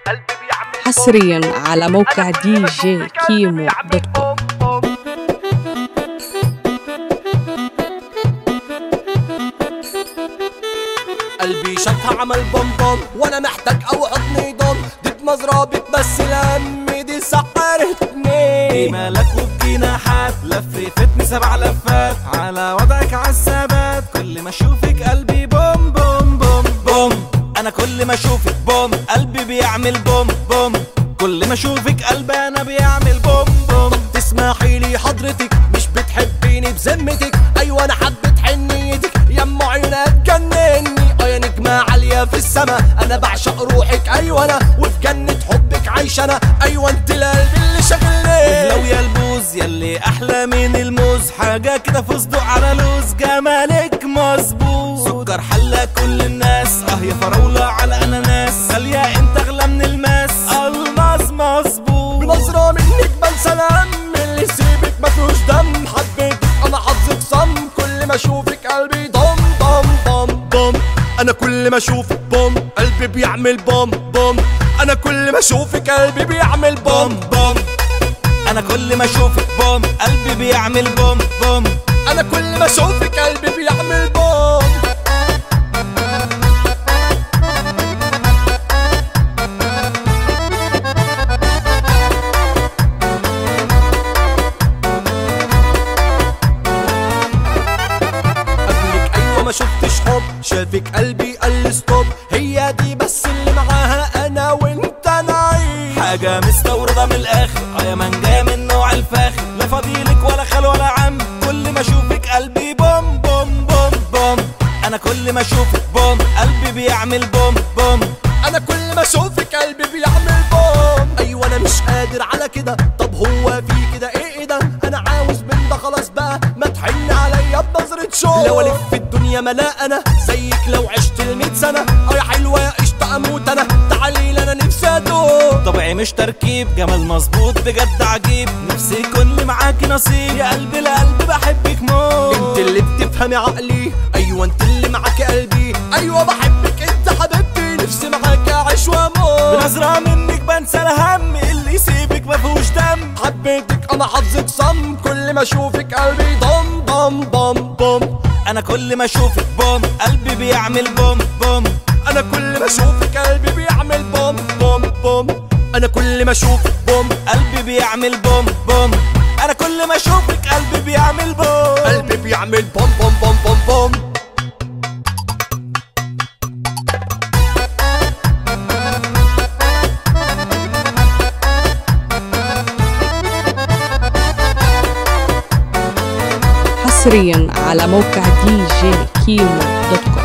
قلبي بيعمل حصريا على موقع دي جي كيمو دوت كوم قلبي شافها عمل بوم بوم وانا محتاج او حضني ضم دي مزرعة بتمثل همي دي سحرتني دي مالك وبجناحات لفتني سبع لفات على وضعك عالثبات كل ما اشوفك قلبي بوم بوم بوم بوم انا كل ما اشوفك بوم قلبي بيعمل بوم بوم كل ما اشوفك قلبي انا بيعمل بوم بوم تسمحي لي حضرتك مش بتحبيني بذمتك ايوه انا حبيت حنيتك يما عيونها تجنني اه يا نجمة عالية في السما انا بعشق روحك ايوه انا وفي جنة حبك عايش انا ايوه انت القلب اللي شغلني لو يا البوز يلي احلى من الموز حاجه كده فستق على لوز جمالك مظبوط سكر حلى كل الناس اه يا فراوله على اناناس غاليه انت اغلى من الماس الماس مظبوط بنظرة منك بنسى الهم اللي يسيبك ما فيهوش دم حبيتك انا حظك صم كل ما اشوفك قلبي ضم ضم ضم ضم انا كل ما اشوفك بوم قلبي بيعمل بوم بوم انا كل ما اشوفك قلبي بيعمل بوم بوم بوم انا كل ما اشوفك بوم قلبي بيعمل بوم بوم انا كل ما اشوفك قلبي بيعمل بوم قبلك ايوه ما شفتش حب شافك قلبي قال ستوب هي دي بس اللي معاها انا وانت نعيش حاجه مستورده من الاخر اه يا من جايه من نوع الفاخر لا فضيلك ولا خال ولا عم كل ما اشوفك قلبي بوم بوم بوم بوم انا كل ما اشوفك بوم قلبي بيعمل بوم بوم انا كل ما اشوفك قلبي بيعمل بوم ايوه انا مش قادر على كده طب هو في كده ايه ايه ده انا عاوز من ده خلاص بقى ما تحن عليا بنظرة شوق لو الف في الدنيا ملا انا زيك لو عشت الميت سنة اه يا حلوة يا قشطة اموت انا تعالي لي انا نفسي ادوق طبعي مش تركيب جمال مظبوط بجد عجيب نفسي يكون لي معاكي نصيب يا قلبي لقلبي بحبك موت انت اللي بتفهمي عقلي ايوه انت اللي معاكي قلبي ايوه بحبك انت حبيبتي نفسي معاكي اعيش واموت بنظرة منك بنسى الهم اللي يسيبك مفهوش دم حبيتك انا حافظك صم كل ما اشوفك قلبي ضم ضم ضم ضم انا كل ما اشوفك بوم قلبي بيعمل بوم بوم انا كل ما اشوفك قلبي بيعمل بوم بوم بوم انا كل ما اشوفك بوم قلبي بيعمل بوم بوم انا كل ما اشوفك قلبي بيعمل بوم قلبي بيعمل بوم بوم بوم بوم بوم حصريا على موقع دي جي كيمو دوت كوم